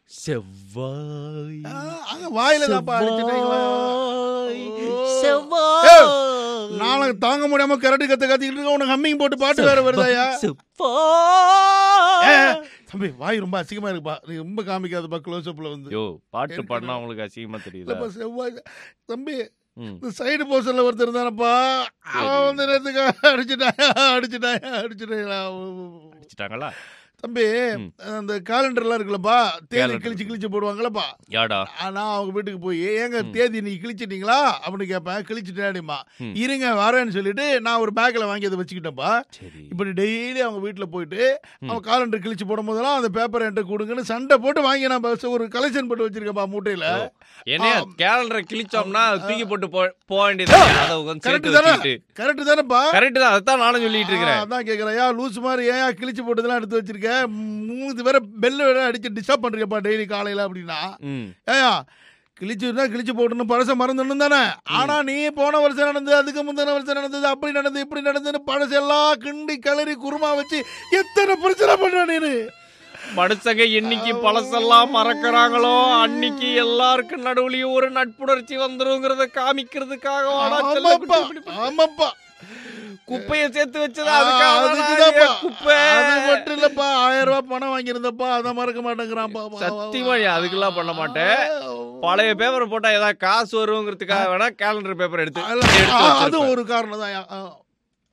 செவ்வாய் ஆ, அங்க வாயில தான்ப்பா அடிச்சிட்டீங்களா செவ்வாய் ஓ. செவ்வாய் நாளைக்கு தாங்க முடியாம கரடி கத்த கத்திக்கிட்டு இருக்க உனக்கு ஹம்மிங் போட்டு பாட்டு வேற வருதாயா ஏ, செவ்வாய் தம்பி வாய் ரொம்ப அசிங்கமா இருக்குப்பா நீ ரொம்ப காமிக்காதப்பா க்ளோஸ் அப்ல வந்து யோ பாட்டு எனக்கு பாடினா அவங்களுக்கு அசிங்கமா தெரியுதா இல்லப்பா செவ்வாய் தம்பி ம். இந்த சைடு போர்ஷன்ல ஒருத்தர் இருந்தானப்பா அவன் வந்து நேரத்துக்கு அடிச்சுட்டாயா அடிச்சுட்டாயா அடிச்சுட்டாயா அடிச்சிட்டாங்களா தம்பி ம். அந்த காலண்டர்லாம் இருக்குல்லப்பா தேதி Calendar. கிழிச்சு கிழிச்சு போடுவாங்களப்பா யாடா நான் அவங்க வீட்டுக்கு போய் ஏங்க ம். தேதி நீ கிழிச்சிட்டீங்களா அப்படின்னு கேட்பேன் கிழிச்சிட்டேடிமா ம். இருங்க வரேன்னு சொல்லிட்டு நான் ஒரு பேக்கில் வாங்கி அதை வச்சுக்கிட்டேன்ப்பா சரி இப்படி டெய்லி அவங்க வீட்டில் போயிட்டு ம். அவன் காலண்டர் கிழிச்சு போடும் போதெல்லாம் அந்த பேப்பர் என்கிட்ட கொடுங்கன்னு சண்டை போட்டு வாங்கி நான் பஸ் ஒரு கலெக்ஷன் போட்டு வச்சிருக்கப்பா மூட்டையில் என்னையா ஆ. கேலண்டரை கிழிச்சோம்னா அதை தூக்கி போட்டு போ- போக வேண்டியது அதை உட்காந்து கரெக்ட் சேர்த்து தானே வச்சுக்கிட்டு கரெக்ட் தானேப்பா கரெக்ட் தான் அதான் நானும் சொல்லிட்டு இருக்கிறேன் ஆ, அதான் கேட்குறேன் ஏன் லூஸ் மாதிரி ஏன் கிழிச்சு போட்டதெல்லாம் எடுத்து வச்சிருக்க மூணு வேற பெல்ல வேற அடிச்சு டிஸ்டர்ப் பண்றியப்பா டெய்லி காலையில அப்படின்னா ம் ஏயா கிழிச்சுனா கிழிச்சு போட்டுன்னு பழச மறந்துடணும் தானே ஆனா நீ போன வருஷம் நடந்தது அதுக்கு முந்தின வருஷம் நடந்தது அப்படி நடந்தது இப்படி நடந்ததுன்னு பழசெல்லாம் கிண்டி கிளறி குருமா வச்சு எத்தனை பிரச்சனை பண்ற நீனு மனுஷங்க என்னைக்கு பழசெல்லாம் மறக்கறாங்களோ அன்னைக்கு எல்லாருக்கும் நடுவுலயும் ஒரு நட்புணர்ச்சி வந்துருங்கிறத காமிக்கிறதுக்காக வாடா செல்ல ஆமாப்பா குட்டி இப்படி பண்ணு. ஆமாப்பா குப்பைய சேர்த்து வச்சது ஆ, அதுக்காக அதுக்குதான்ப்பா. குப்பை அது மட்டும் இல்லப்பா ஆயிரம் ரூபாய் பணம் வாங்கியிருந்தப்பா அதை மறக்க மாட்டேங்கிறான்ப்பா சத்தியமா நீ அதுக்கெல்லாம் பண்ண மாட்டேன் பழைய பேப்பர் போட்டா ஏதாவது காசு வருங்கிறதுக்காக வேணா கேலண்டர் பேப்பர் எடுத்து அல்ல, எடுத்து ஆ, அது வச்சிருப்பேன். ஒரு காரணம் தான்